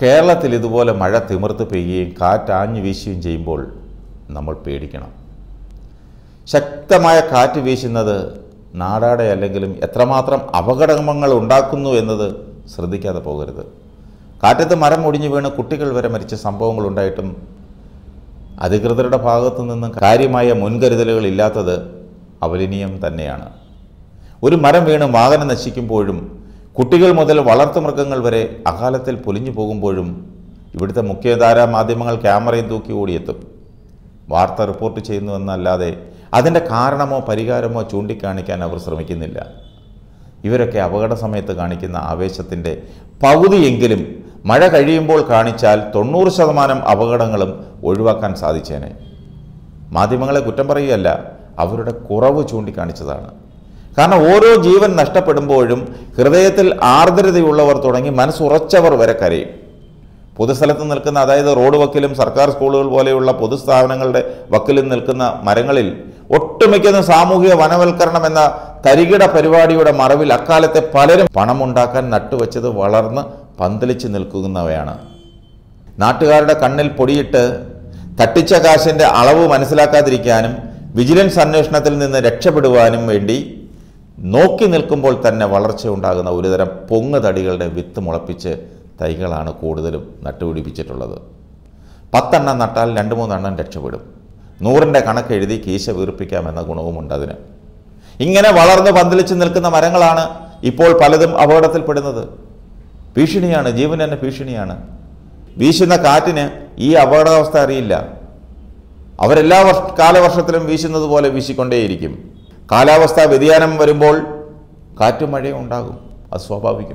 കേരളത്തിൽ ഇതുപോലെ മഴ തിമിർത്ത് പെയ്യുകയും കാറ്റാഞ്ഞു വീശുകയും ചെയ്യുമ്പോൾ നമ്മൾ പേടിക്കണം ശക്തമായ കാറ്റ് വീശുന്നത് നാടാടെ അല്ലെങ്കിലും എത്രമാത്രം അപകടങ്ങൾ ഉണ്ടാക്കുന്നു എന്നത് ശ്രദ്ധിക്കാതെ പോകരുത് കാറ്റത്ത് മരം ഒടിഞ്ഞു വീണ് കുട്ടികൾ വരെ മരിച്ച സംഭവങ്ങൾ ഉണ്ടായിട്ടും അധികൃതരുടെ ഭാഗത്തു നിന്നും കാര്യമായ മുൻകരുതലുകൾ ഇല്ലാത്തത് അപലനീയം തന്നെയാണ് ഒരു മരം വീണ് വാഹനം നശിക്കുമ്പോഴും കുട്ടികൾ മുതൽ വളർത്തുമൃഗങ്ങൾ വരെ അകാലത്തിൽ പൊലിഞ്ഞു പോകുമ്പോഴും ഇവിടുത്തെ മുഖ്യധാരാ മാധ്യമങ്ങൾ ക്യാമറയും തൂക്കി ഓടിയെത്തും വാർത്ത റിപ്പോർട്ട് ചെയ്യുന്നുവെന്നല്ലാതെ അതിൻ്റെ കാരണമോ പരിഹാരമോ ചൂണ്ടിക്കാണിക്കാൻ അവർ ശ്രമിക്കുന്നില്ല ഇവരൊക്കെ അപകട സമയത്ത് കാണിക്കുന്ന ആവേശത്തിൻ്റെ പകുതിയെങ്കിലും മഴ കഴിയുമ്പോൾ കാണിച്ചാൽ തൊണ്ണൂറ് ശതമാനം അപകടങ്ങളും ഒഴിവാക്കാൻ സാധിച്ചേനെ മാധ്യമങ്ങളെ കുറ്റം പറയുകയല്ല അവരുടെ കുറവ് ചൂണ്ടിക്കാണിച്ചതാണ് കാരണം ഓരോ ജീവൻ നഷ്ടപ്പെടുമ്പോഴും ഹൃദയത്തിൽ ആർദ്രതയുള്ളവർ തുടങ്ങി മനസ്സുറച്ചവർ വരെ കരയും പൊതുസ്ഥലത്ത് നിൽക്കുന്ന അതായത് റോഡ് വക്കിലും സർക്കാർ സ്കൂളുകൾ പോലെയുള്ള പൊതുസ്ഥാപനങ്ങളുടെ വക്കിലും നിൽക്കുന്ന മരങ്ങളിൽ ഒട്ടുമിക്കതും സാമൂഹിക വനവൽക്കരണം എന്ന തരികിട പരിപാടിയുടെ മറവിൽ അക്കാലത്തെ പലരും പണമുണ്ടാക്കാൻ നട്ടുവച്ചത് വളർന്ന് പന്തലിച്ച് നിൽക്കുന്നവയാണ് നാട്ടുകാരുടെ കണ്ണിൽ പൊടിയിട്ട് തട്ടിച്ച കാശിൻ്റെ അളവ് മനസ്സിലാക്കാതിരിക്കാനും വിജിലൻസ് അന്വേഷണത്തിൽ നിന്ന് രക്ഷപ്പെടുവാനും വേണ്ടി നോക്കി നിൽക്കുമ്പോൾ തന്നെ വളർച്ച ഉണ്ടാകുന്ന ഒരുതരം പൊങ്ങ് തടികളുടെ വിത്ത് മുളപ്പിച്ച് തൈകളാണ് കൂടുതലും നട്ടുപിടിപ്പിച്ചിട്ടുള്ളത് പത്തെണ്ണം നട്ടാൽ രണ്ട് മൂന്നെണ്ണം രക്ഷപ്പെടും നൂറിൻ്റെ കണക്ക് എഴുതി കീശ വീർപ്പിക്കാമെന്ന ഗുണവുമുണ്ട് അതിന് ഇങ്ങനെ വളർന്ന് പന്തലിച്ച് നിൽക്കുന്ന മരങ്ങളാണ് ഇപ്പോൾ പലതും അപകടത്തിൽപ്പെടുന്നത് ഭീഷണിയാണ് ജീവൻ തന്നെ ഭീഷണിയാണ് വീശുന്ന കാറ്റിന് ഈ അപകടാവസ്ഥ അറിയില്ല അവരെല്ലാ വർഷ കാലവർഷത്തിലും വീശുന്നത് പോലെ വീശിക്കൊണ്ടേയിരിക്കും കാലാവസ്ഥാ വ്യതിയാനം വരുമ്പോൾ കാറ്റും മഴയും ഉണ്ടാകും അത് സ്വാഭാവികം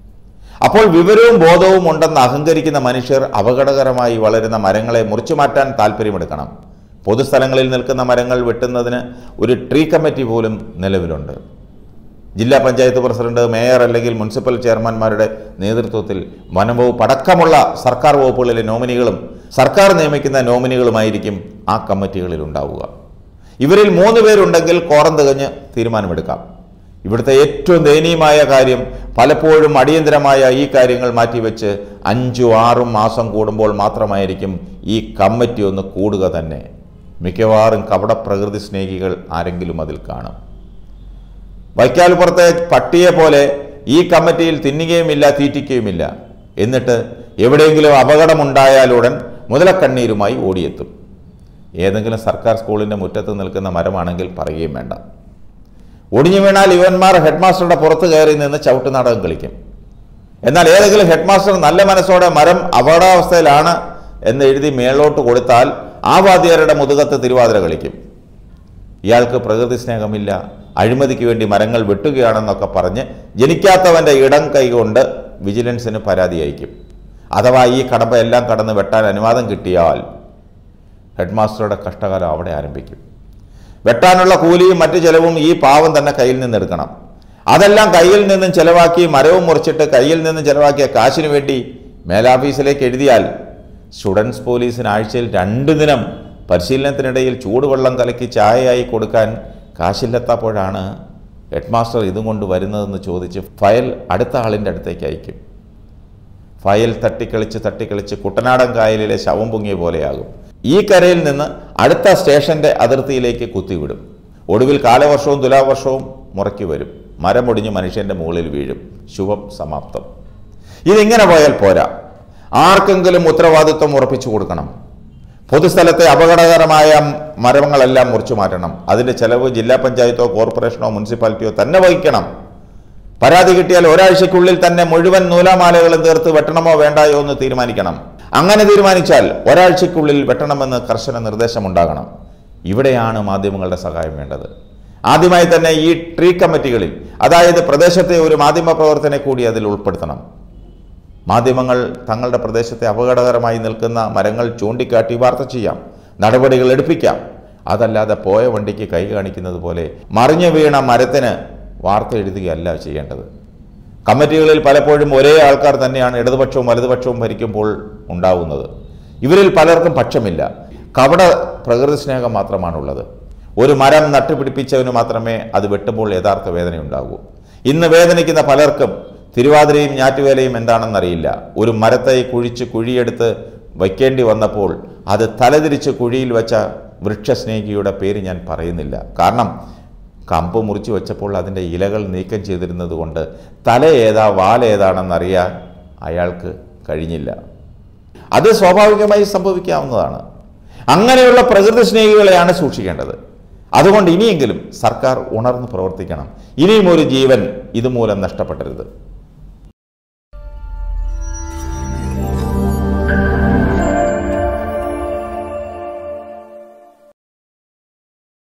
അപ്പോൾ വിവരവും ബോധവും ഉണ്ടെന്ന് അഹങ്കരിക്കുന്ന മനുഷ്യർ അപകടകരമായി വളരുന്ന മരങ്ങളെ മുറിച്ചു മാറ്റാൻ താല്പര്യമെടുക്കണം പൊതുസ്ഥലങ്ങളിൽ നിൽക്കുന്ന മരങ്ങൾ വെട്ടുന്നതിന് ഒരു ട്രീ കമ്മിറ്റി പോലും നിലവിലുണ്ട് ജില്ലാ പഞ്ചായത്ത് പ്രസിഡന്റ് മേയർ അല്ലെങ്കിൽ മുനിസിപ്പൽ ചെയർമാൻമാരുടെ നേതൃത്വത്തിൽ വനംവകുപ്പ് അടക്കമുള്ള സർക്കാർ വകുപ്പുകളിലെ നോമിനികളും സർക്കാർ നിയമിക്കുന്ന നോമിനികളുമായിരിക്കും ആ കമ്മിറ്റികളിൽ ഉണ്ടാവുക ഇവരിൽ മൂന്ന് പേരുണ്ടെങ്കിൽ കോറം തികഞ്ഞ് തീരുമാനമെടുക്കാം ഇവിടുത്തെ ഏറ്റവും ദയനീയമായ കാര്യം പലപ്പോഴും അടിയന്തരമായ ഈ കാര്യങ്ങൾ മാറ്റിവെച്ച് അഞ്ചും ആറും മാസം കൂടുമ്പോൾ മാത്രമായിരിക്കും ഈ കമ്മിറ്റി ഒന്ന് കൂടുക തന്നെ മിക്കവാറും കപട പ്രകൃതി സ്നേഹികൾ ആരെങ്കിലും അതിൽ കാണും വൈക്കാൽപ്പുറത്തെ പട്ടിയെ പോലെ ഈ കമ്മിറ്റിയിൽ തിന്നുകയുമില്ല തീറ്റിക്കുകയുമില്ല എന്നിട്ട് എവിടെയെങ്കിലും അപകടമുണ്ടായാലുടൻ മുതലക്കണ്ണീരുമായി ഓടിയെത്തും ഏതെങ്കിലും സർക്കാർ സ്കൂളിൻ്റെ മുറ്റത്ത് നിൽക്കുന്ന മരമാണെങ്കിൽ പറയുകയും വേണ്ട ഒടിഞ്ഞു വീണാൽ ഇവന്മാർ ഹെഡ്മാസ്റ്ററുടെ പുറത്ത് കയറി നിന്ന് ചവിട്ട് നാടകം കളിക്കും എന്നാൽ ഏതെങ്കിലും ഹെഡ്മാസ്റ്റർ നല്ല മനസ്സോടെ മരം അപകടാവസ്ഥയിലാണ് എന്ന് എഴുതി മേളോട്ട് കൊടുത്താൽ ആ വാദ്യാരുടെ മുതുകത്ത് തിരുവാതിര കളിക്കും ഇയാൾക്ക് പ്രകൃതി സ്നേഹമില്ല അഴിമതിക്ക് വേണ്ടി മരങ്ങൾ വെട്ടുകയാണെന്നൊക്കെ പറഞ്ഞ് ജനിക്കാത്തവൻ്റെ ഇടം കൈകൊണ്ട് വിജിലൻസിന് പരാതി അയക്കും അഥവാ ഈ കടമ്പ എല്ലാം കടന്ന് വെട്ടാൻ അനുവാദം കിട്ടിയാൽ ഹെഡ്മാസ്റ്ററുടെ കഷ്ടകാലം അവിടെ ആരംഭിക്കും വെട്ടാനുള്ള കൂലിയും മറ്റു ചെലവും ഈ പാവം തന്നെ കയ്യിൽ നിന്ന് എടുക്കണം അതെല്ലാം കയ്യിൽ നിന്നും ചെലവാക്കി മരവും മുറിച്ചിട്ട് കയ്യിൽ നിന്നും ചെലവാക്കിയ കാശിനു വേണ്ടി മേലാഫീസിലേക്ക് എഴുതിയാൽ സ്റ്റുഡൻസ് പോലീസിന് ആഴ്ചയിൽ രണ്ടു ദിനം പരിശീലനത്തിനിടയിൽ ചൂടുവെള്ളം കലക്കി ചായയായി കൊടുക്കാൻ കാശില്ലെത്തപ്പോഴാണ് ഹെഡ്മാസ്റ്റർ ഇതും കൊണ്ട് വരുന്നതെന്ന് ചോദിച്ച് ഫയൽ അടുത്ത ആളിൻ്റെ അടുത്തേക്ക് അയക്കും ഫയൽ തട്ടിക്കളിച്ച് തട്ടിക്കളിച്ച് കുട്ടനാടൻ കായലിലെ ശവം പൊങ്ങിയ പോലെയാകും ഈ കരയിൽ നിന്ന് അടുത്ത സ്റ്റേഷന്റെ അതിർത്തിയിലേക്ക് കുത്തിവിടും ഒടുവിൽ കാലവർഷവും തുലാവർഷവും മുറയ്ക്ക് വരും മരമൊടിഞ്ഞ് മനുഷ്യന്റെ മുകളിൽ വീഴും ശുഭം സമാപ്തം ഇതിങ്ങനെ പോയാൽ പോരാ ആർക്കെങ്കിലും ഉത്തരവാദിത്വം ഉറപ്പിച്ചു കൊടുക്കണം പൊതുസ്ഥലത്തെ അപകടകരമായ മരങ്ങളെല്ലാം മുറിച്ചു മാറ്റണം അതിൻ്റെ ചെലവ് ജില്ലാ പഞ്ചായത്തോ കോർപ്പറേഷനോ മുനിസിപ്പാലിറ്റിയോ തന്നെ വഹിക്കണം പരാതി കിട്ടിയാൽ ഒരാഴ്ചയ്ക്കുള്ളിൽ തന്നെ മുഴുവൻ നൂലാമാലകളും തീർത്ത് വെട്ടണമോ വേണ്ടായോ എന്ന് തീരുമാനിക്കണം അങ്ങനെ തീരുമാനിച്ചാൽ ഒരാഴ്ചയ്ക്കുള്ളിൽ വെട്ടണമെന്ന് കർശന നിർദ്ദേശമുണ്ടാകണം ഇവിടെയാണ് മാധ്യമങ്ങളുടെ സഹായം വേണ്ടത് ആദ്യമായി തന്നെ ഈ ട്രീ കമ്മിറ്റികളിൽ അതായത് പ്രദേശത്തെ ഒരു മാധ്യമ പ്രവർത്തനെ കൂടി അതിൽ ഉൾപ്പെടുത്തണം മാധ്യമങ്ങൾ തങ്ങളുടെ പ്രദേശത്തെ അപകടകരമായി നിൽക്കുന്ന മരങ്ങൾ ചൂണ്ടിക്കാട്ടി വാർത്ത ചെയ്യാം നടപടികൾ എടുപ്പിക്കാം അതല്ലാതെ പോയ വണ്ടിക്ക് കൈ കാണിക്കുന്നത് പോലെ മറിഞ്ഞു വീണ മരത്തിന് വാർത്ത എഴുതുകയല്ല ചെയ്യേണ്ടത് കമ്മിറ്റികളിൽ പലപ്പോഴും ഒരേ ആൾക്കാർ തന്നെയാണ് ഇടതുപക്ഷവും വലതുപക്ഷവും ഭരിക്കുമ്പോൾ ഉണ്ടാവുന്നത് ഇവരിൽ പലർക്കും പക്ഷമില്ല കപട പ്രകൃതി സ്നേഹം മാത്രമാണുള്ളത് ഒരു മരം നട്ടുപിടിപ്പിച്ചവന് മാത്രമേ അത് വെട്ടുമ്പോൾ യഥാർത്ഥ വേദനയുണ്ടാകൂ ഇന്ന് വേദനിക്കുന്ന പലർക്കും തിരുവാതിരയും ഞാറ്റുവേലയും എന്താണെന്നറിയില്ല ഒരു മരത്തൈ കുഴിച്ച് കുഴിയെടുത്ത് വയ്ക്കേണ്ടി വന്നപ്പോൾ അത് തലതിരിച്ച് കുഴിയിൽ വെച്ച വൃക്ഷസ്നേഹിയുടെ പേര് ഞാൻ പറയുന്നില്ല കാരണം കമ്പ് മുറിച്ച് വെച്ചപ്പോൾ അതിൻ്റെ ഇലകൾ നീക്കം ചെയ്തിരുന്നത് കൊണ്ട് തല ഏതാ വാൽ ഏതാണെന്നറിയാൻ അയാൾക്ക് കഴിഞ്ഞില്ല അത് സ്വാഭാവികമായി സംഭവിക്കാവുന്നതാണ് അങ്ങനെയുള്ള പ്രകൃതി സ്നേഹികളെയാണ് സൂക്ഷിക്കേണ്ടത് അതുകൊണ്ട് ഇനിയെങ്കിലും സർക്കാർ ഉണർന്ന് പ്രവർത്തിക്കണം ഇനിയും ഒരു ജീവൻ ഇതുമൂലം നഷ്ടപ്പെടരുത്